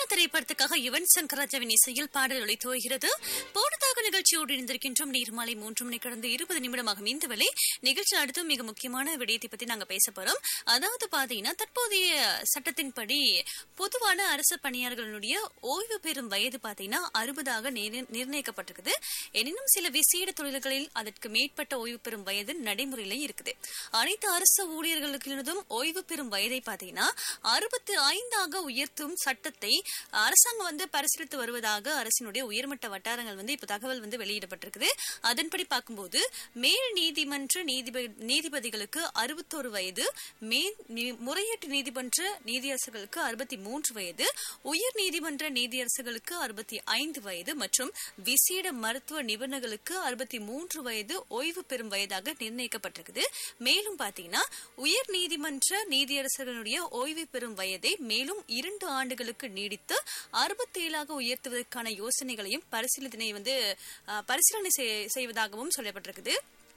திரைப்படத்துக்காக யுவன் சங்கர் ராஜாவின் இசையில் பாடல் ஒளித்துவகிறது போனதாக நிகழ்ச்சியோடு இணைந்திருக்கின்றோம் நீர்மாலை மூன்று மணி கடந்து இருபது நிமிடமாகும் இந்த வேளை நிகழ்ச்சி அடுத்து மிக முக்கியமான விடயத்தை பத்தி நாங்க பேச போறோம் அதாவது பாத்தீங்கன்னா தற்போதைய சட்டத்தின்படி பொதுவான அரசு பணியாளர்களுடைய ஓய்வு பெறும் வயது பாத்தீங்கன்னா அறுபதாக நிர்ணயிக்கப்பட்டிருக்குது எனினும் சில விசேட தொழில்களில் அதற்கு மேற்பட்ட ஓய்வு பெறும் வயது நடைமுறையில இருக்குது அனைத்து அரசு ஊழியர்களுக்கும் ஓய்வு பெறும் வயதை பாத்தீங்கன்னா அறுபத்தி ஐந்தாக உயர்த்தும் சட்டத்தை அரசாங்கம் வந்து பரிசீலித்து வருவதாக அரசினுடைய உயர்மட்ட வட்டாரங்கள் வந்து இப்ப தகவல் வந்து வெளியிடப்பட்டிருக்குது அதன்படி பார்க்கும்போது மேல் நீதிமன்ற நீதிபதிகளுக்கு அறுபத்தோரு வயது மேல் முறையீட்டு நீதிமன்ற நீதியரசர்களுக்கு அறுபத்தி மூன்று வயது உயர் நீதிமன்ற நீதியரசர்களுக்கு அறுபத்தி ஐந்து வயது மற்றும் விசேட மருத்துவ நிபுணர்களுக்கு அறுபத்தி மூன்று வயது ஓய்வு பெறும் வயதாக நிர்ணயிக்கப்பட்டிருக்குது மேலும் பாத்தீங்கன்னா உயர் நீதிமன்ற நீதியரசர்களுடைய ஓய்வு பெறும் வயதை மேலும் இரண்டு ஆண்டுகளுக்கு நீடித்து அறுபத்தி ஏழாக உயர்த்துவதற்கான யோசனைகளையும் பரிசீலனை வந்து பரிசீலனை செய்வதாகவும் சொல்லப்பட்டிருக்குது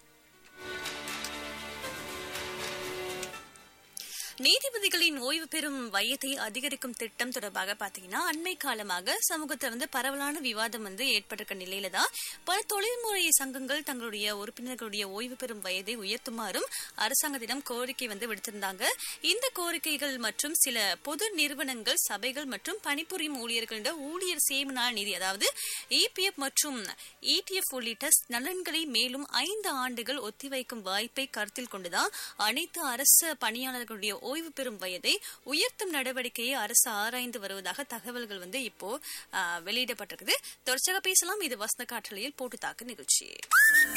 நீதிபதிகளின் ஓய்வு பெறும் வயதை அதிகரிக்கும் திட்டம் தொடர்பாக பாத்தீங்கன்னா அண்மை காலமாக சமூகத்தில் வந்து பரவலான விவாதம் வந்து ஏற்பட்டிருக்க நிலையில தான் பல தொழில்முறை சங்கங்கள் தங்களுடைய உறுப்பினர்களுடைய ஓய்வு பெறும் வயதை உயர்த்துமாறும் அரசாங்கத்திடம் கோரிக்கை வந்து விடுத்திருந்தாங்க இந்த கோரிக்கைகள் மற்றும் சில பொது நிறுவனங்கள் சபைகள் மற்றும் பணிபுரியும் ஊழியர்களிட ஊழியர் சேம நிதி அதாவது இபிஎஃப் மற்றும் இடிஎஃப் உள்ளிட்ட நலன்களை மேலும் ஐந்து ஆண்டுகள் ஒத்திவைக்கும் வாய்ப்பை கருத்தில் கொண்டுதான் அனைத்து அரசு பணியாளர்களுடைய ஓய்வு பெறும் வயதை உயர்த்தும் நடவடிக்கையை அரசு ஆராய்ந்து வருவதாக தகவல்கள் வந்து இப்போ வெளியிடப்பட்டிருக்குது தொடர்ச்சியாக பேசலாம் இது வசந்த காற்றலையில் போட்டு தாக்கு நிகழ்ச்சி